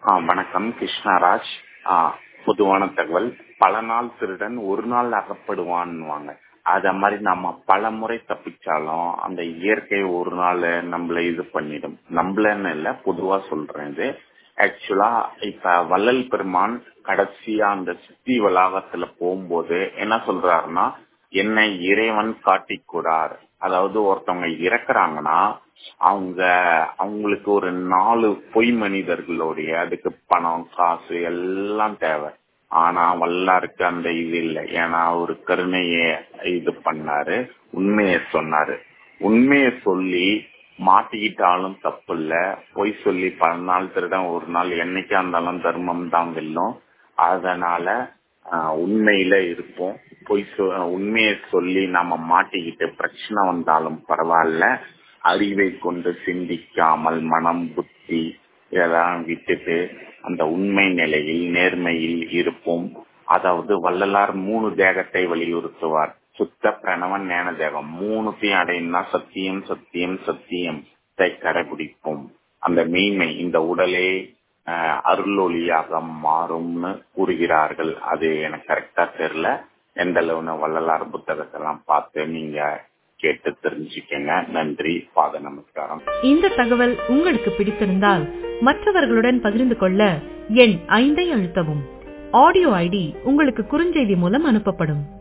ஆ வணக்கம் கிருஷ்ணராஜ் ஆ பொதுவான தகவல் பல நாள் திருடன் ஒரு நாள் அகப்படுவான்னுவாங்க அத மாதிரி நம்ம பல முறை தப்பிச்சாலும் அந்த இயற்கை ஒரு நாள் நம்மள இது பண்ணிடும் நம்மளன்னு இல்ல பொதுவா சொல்றேன் இது ஆக்சுவலா இப்ப வள்ளல் பெருமான் கடைசியா அந்த சித்தி வளாகத்துல போகும்போது என்ன சொல்றாருன்னா என்னை இறைவன் காட்டிக்கூடார் அதாவது ஒருத்தவங்க இறக்குறாங்கன்னா அவங்க அவங்களுக்கு ஒரு நாலு பொய் மனிதர்களுடைய அதுக்கு பணம் காசு எல்லாம் தேவை ஆனா வல்லாருக்கு அந்த இது இல்லை ஏன்னா அவரு கருணைய இது பண்ணாரு உண்மையை சொன்னாரு உண்மையை சொல்லி மாட்டிக்கிட்டாலும் தப்பு இல்ல பொய் சொல்லி பல நாள் திருடன் ஒரு நாள் என்னைக்கா இருந்தாலும் தர்மம் தான் வெல்லும் அதனால உண்மையில இருப்போம் பொய் உண்மையை சொல்லி நாம மாட்டிக்கிட்டு பிரச்சனை வந்தாலும் பரவாயில்ல அறிவை கொண்டு சிந்திக்காமல் மனம் புத்தி இதெல்லாம் விட்டுட்டு அந்த உண்மை நிலையில் நேர்மையில் இருப்போம் அதாவது வள்ளலார் மூணு தேகத்தை வலியுறுத்துவார் சுத்த பிரணவன் ஞான தேகம் மூணுத்தையும் அடையினா சத்தியம் சத்தியம் சத்தியம் கடைபிடிப்போம் அந்த மெய்மை இந்த உடலே அருளொளியாக மாறும்னு கூறுகிறார்கள் அது எனக்கு கரெக்டா தெரியல எந்த அளவுன்னு வள்ளலார் புத்தகத்தெல்லாம் பார்த்து நீங்க கேட்டு தெரிஞ்சுக்கங்க நன்றி பாத நமஸ்காரம் இந்த தகவல் உங்களுக்கு பிடித்திருந்தால் மற்றவர்களுடன் பகிர்ந்து கொள்ள எண் ஐந்தை அழுத்தவும் ஆடியோ ஐடி உங்களுக்கு குறுஞ்செய்தி மூலம் அனுப்பப்படும்